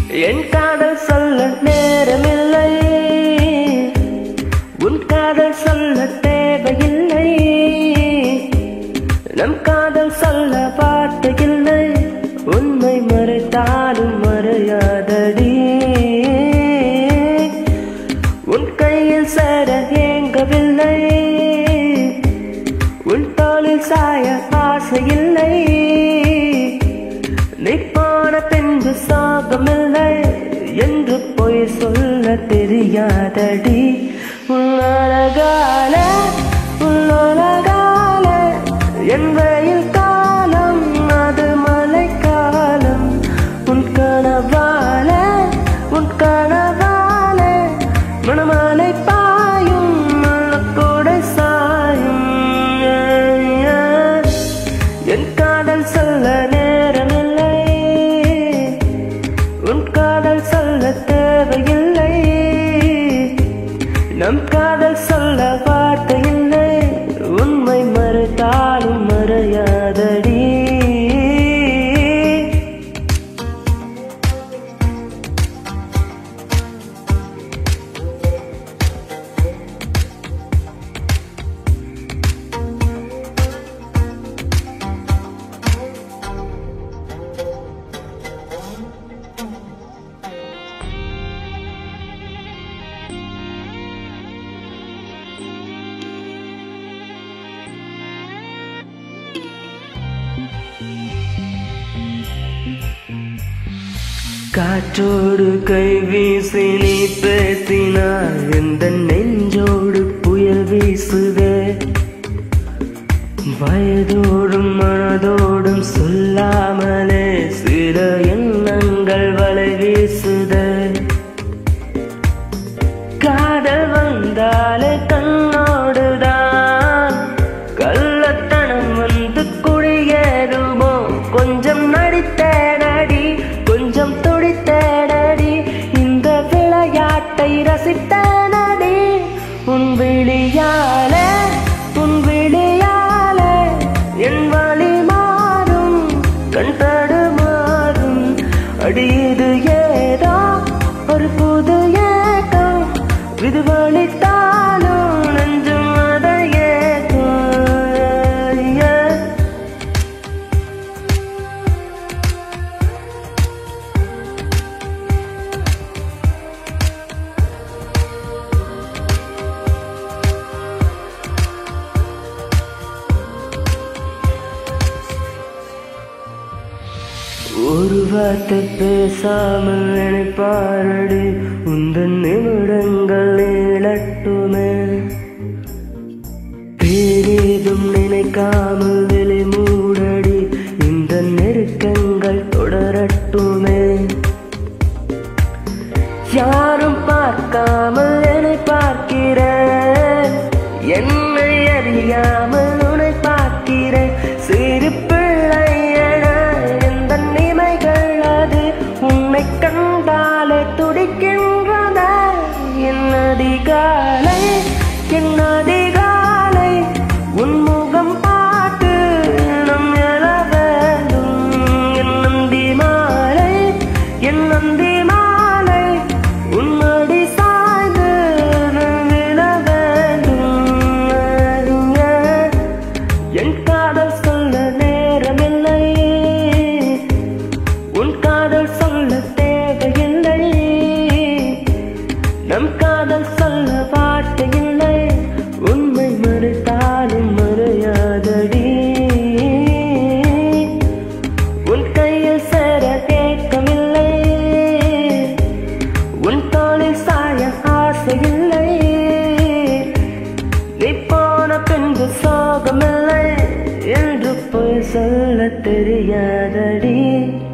என் காதல் சொல்ல நேரமில்லை உன் காதல் சொல்ல தேவையில்லை நம் காதல் சொல்ல வார்த்தையில்லை உண்மை மறைத்தாலும் மறையாதடி உன் கையில் சேர ஏங்கவில்லை உன் தோளில் சாய ஆசையில்லை நீ போன பின்பு சாபமில்லை என்று பொய் சொல்ல தெரியாதடி உன்னழகால உன்னழகால என் வெயில் காலம் அது மழைக்காலம் உன் கனவால உன் கனவால மணமலை பாயும் கூட சாயும் என் காதல் சொல்ல நேரமில்லை உன் காதல் சொல்ல தேவையில்லை நம் காதல் சொல்ல வார்த்தையில்லை உண்மை மறுத்தாலும் மறையாதடி காற்றோடு கை வீசி நீ பேசினார் எந்த நெஞ்சோடு புயல் வீசுதே வயதோடும் மனதோடும் சொல்லாமலே சில எண்ணங்கள் வலை வீசுதே காதல் வந்தாலே கண்ணோடுதான் கள்ளத்தனம் வந்து குடியேறுமோ கொஞ்சம் நடித்தேனடி கொஞ்சம் துடித்தேனடி இந்த விளையாட்டை ரசித்தேனடி உன் விழியாலே உன் விழியாலே என் வழி மாறும் கண் தடுமாறும் அடி இது ஏதோ ஒரு புது ஏக்கம் இது வழித்தாலும் நெஞ்சும் அதை ஏற்கும் ஒரு வார்த்தை பேசாமல் நினைப்பாரடி உந்தன் நிமிடங்கள் நீளட்டுமே பேரேதும் நினைக்காமல் விலை மூடடி இந்த நெருக்கங்கள் தொடரட்டுமே யாரும் பார்க்காமல் என்னை பார்க்கிறேன் என்னை அறியாமல் உன்னை பார்க்கிறேன் சிறு பிள்ளை என எந்த நிமைகள் அது உன்னை கண்டாலே துடிக்கின்றன என் அதிகாலை என் அதிகாலை உன் முகம் பார்த்து நம் எழ வேண்டும் என் நந்தி மாலை என் நந்தி மாலை உன்னடி சாய்ந்து நான் விழ வேண்டும் என் காதல் சொல்ல நேரமில்லை உன் காதல் சொல்ல தேவையில்லை நம் காதல் சொல்ல வார்த்தையில்லை உண்மை மறுத்தாலும் மறையாதடி உன் கையில் சேர தேக்கமில்லை உன் தோளில் சாய ஆசையில்லை நீ போன பின்பு சோகமில்லை என்று போய் சொல்ல தெரியாதடி